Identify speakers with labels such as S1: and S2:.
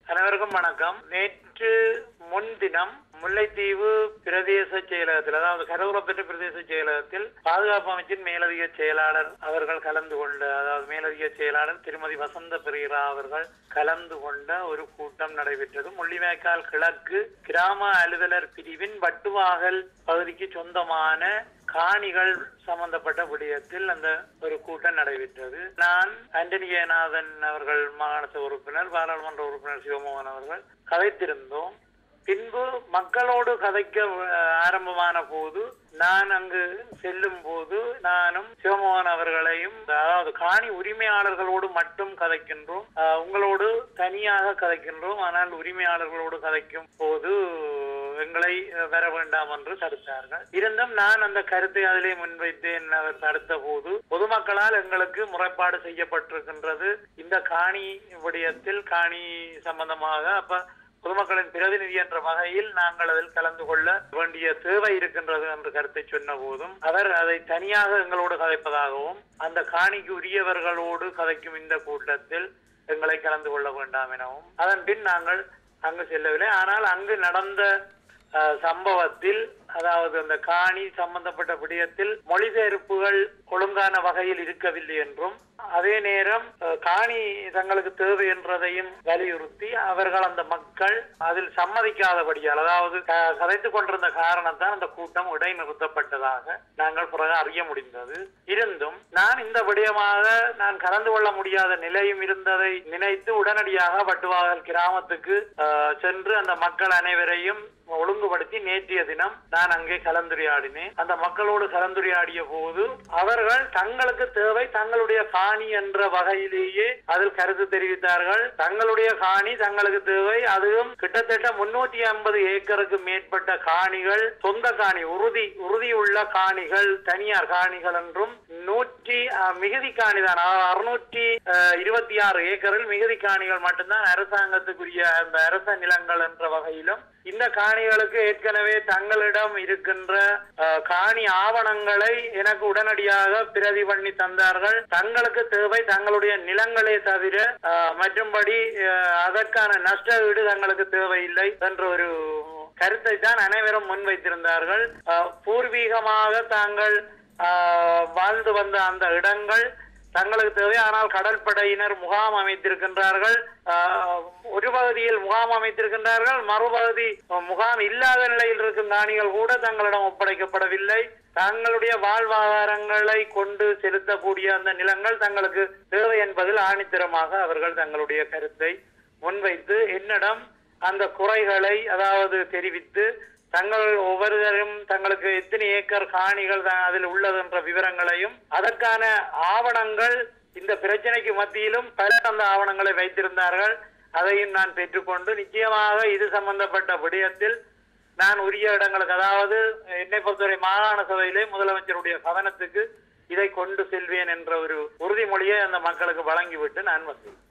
S1: அனைவருக்கும் வணக்கம் நேற்று முன்தினம் முல்லைத்தீவு பிரதேச செயலகத்தில் அதாவது கரூரப்பற்று பிரதேச செயலகத்தில் பாதுகாப்பு அமைச்சின் மேலதிக செயலாளர் அவர்கள் கலந்து கொண்ட அதாவது மேலதிக செயலாளர் திருமதி வசந்த பெரியரா அவர்கள் கலந்து கொண்ட ஒரு கூட்டம் நடைபெற்றது முள்ளிவாய்க்கால் கிழக்கு கிராம அலுவலர் பிரிவின் வட்டுவாகல் பகுதிக்கு சொந்தமான காணிகள் சம்பந்தப்பட்ட விடயத்தில் அந்த ஒரு கூட்டம் நடைபெற்றது நான் ஆண்டனி ஜெயநாதன் அவர்கள் மாகாண உறுப்பினர் பாராளுமன்ற உறுப்பினர் சிவமோகன் அவர்கள் கதைத்திருந்தோம் பின்பு மக்களோடு கதைக்க அஹ், ஆரம்பமான போது நான் அங்கு செல்லும் போது நானும் சிவமோகன் அவர்களையும் அதாவது காணி உரிமையாளர்களோடு மட்டும் கதைக்கின்றோம் அஹ், உங்களோடு தனியாக கதைக்கின்றோம் ஆனால் உரிமையாளர்களோடு கதைக்கும் போது எங்களை அஹ், வர வேண்டாம் என்று தடுத்தார்கள் இருந்தும் நான் அந்த கருத்தை அதிலே முன்வைத்தேன் அவர் தடுத்த போது பொதுமக்களால் எங்களுக்கு முறைப்பாடு செய்யப்பட்டிருக்கின்றது இந்த காணி விடயத்தில் காணி சம்பந்தமாக அப்ப பொதுமக்களின் பிரதிநிதி என்ற வகையில் நாங்கள் அதில் கலந்து கொள்ள வேண்டிய தேவை இருக்கின்றது என்று கருத்தை சொன்ன போதும் அவர் அதை தனியாக எங்களோடு கதைப்பதாகவும் அந்த காணிக்கு உரியவர்களோடு கதைக்கும் இந்த கூட்டத்தில் எங்களை கலந்து கொள்ள வேண்டாம் எனவும் அதன் பின் நாங்கள் அங்கு செல்லவில்லை ஆனால் அங்கு நடந்த அஹ், சம்பவத்தில் அதாவது அந்த காணி சம்பந்தப்பட்ட விடயத்தில் மொழிபெயர்ப்புகள் ஒழுங்கான வகையில் இருக்கவில்லை என்றும் அதே நேரம் அஹ், காணி தங்களுக்கு தேவை என்றதையும் வலியுறுத்தி அவர்கள் அந்த மக்கள் அதில் சம்மதிக்காதபடியால் அதாவது க- கதைத்துக் கொண்டிருந்த காரணத்தான் அந்த கூட்டம் இடைநிறுத்தப்பட்டதாக நாங்கள் பிறகு அறிய முடிந்தது இருந்தும் நான் இந்த விடயமாக நான் கலந்து கொள்ள முடியாத நிலையும் இருந்ததை நினைத்து உடனடியாக வட்டுவாகல் கிராமத்துக்கு அஹ், சென்று அந்த மக்கள் அனைவரையும் ஒழுங்குபடுத்தி நேற்றைய தினம் நான் அங்கே கலந்துரையாடினேன் அந்த மக்களோடு கலந்துரையாடிய போது அவர்கள் தங்களுக்கு தேவை தங்களுடைய காணி என்ற வகையிலேயே அதில் கருத்து தெரிவித்தார்கள் தங்களுடைய காணி தங்களுக்கு தேவை அதுவும் கிட்டத்தட்ட முன்னூத்தி ஐம்பது ஏக்கருக்கு மேற்பட்ட காணிகள் சொந்த காணி உறுதி உறுதியுள்ள காணிகள் தனியார் காணிகள் என்றும் நூற்றி அஹ், மிகுதி காணி தான் அறுநூற்றி இருபத்தி ஆறு ஏக்கரில் மிகுதி காணிகள் மட்டும்தான் அரசாங்கத்துக்குரிய அந்த அரச நிலங்கள் என்ற வகையிலும் இந்த காணிகளுக்கு ஏற்கனவே தங்களிடம் இருக்கின்ற அஹ், காணி ஆவணங்களை எனக்கு உடனடியாக பிரதி பண்ணி தந்தார்கள் தங்களுக்கு தேவை தங்களுடைய நிலங்களே தவிர அஹ், மற்றும்படி அஹ், அதற்கான நஷ்ட ஈடு தங்களுக்கு தேவையில்லை என்ற ஒரு கருத்தை தான் அனைவரும் முன்வைத்திருந்தார்கள் அஹ், பூர்வீகமாக தாங்கள் அஹ், வாழ்ந்து வந்த அந்த இடங்கள் தங்களுக்கு தேவை ஆனால் கடற்படையினர் முகாம் அமைத்திருக்கின்றார்கள் ஆஹ், ஒரு பகுதியில் முகாம் அமைத்திருக்கின்றார்கள் மறுபகுதி அஹ், முகாம் இல்லாத நிலையில் இருக்கும் காணிகள் கூட தங்களிடம் ஒப்படைக்கப்படவில்லை தங்களுடைய வாழ்வாதாரங்களை கொண்டு செலுத்தக்கூடிய அந்த நிலங்கள் தங்களுக்கு தேவை என்பதில் ஆணித்தரமாக அவர்கள் தங்களுடைய கருத்தை முன்வைத்து என்னிடம் அந்த குறைகளை அதாவது தெரிவித்து தங்கள் ஒவ்வொருவரும் தங்களுக்கு எத்தனை ஏக்கர் காணிகள் தான் அதில் உள்ளது என்ற விவரங்களையும் அதற்கான ஆவணங்கள் இந்த பிரச்சனைக்கு மத்தியிலும் பலர் அந்த ஆவணங்களை வைத்திருந்தார்கள் அதையும் நான் பெற்றுக்கொண்டு நிச்சயமாக இது சம்பந்தப்பட்ட விடயத்தில் நான் உரிய இடங்களுக்கு அதாவது என்னை பொறுத்தவரை மாகாண சபையிலே முதலமைச்சருடைய கவனத்துக்கு இதை கொண்டு செல்வேன் என்ற ஒரு உறுதிமொழியை அந்த மக்களுக்கு வழங்கிவிட்டு நான் வந்தேன்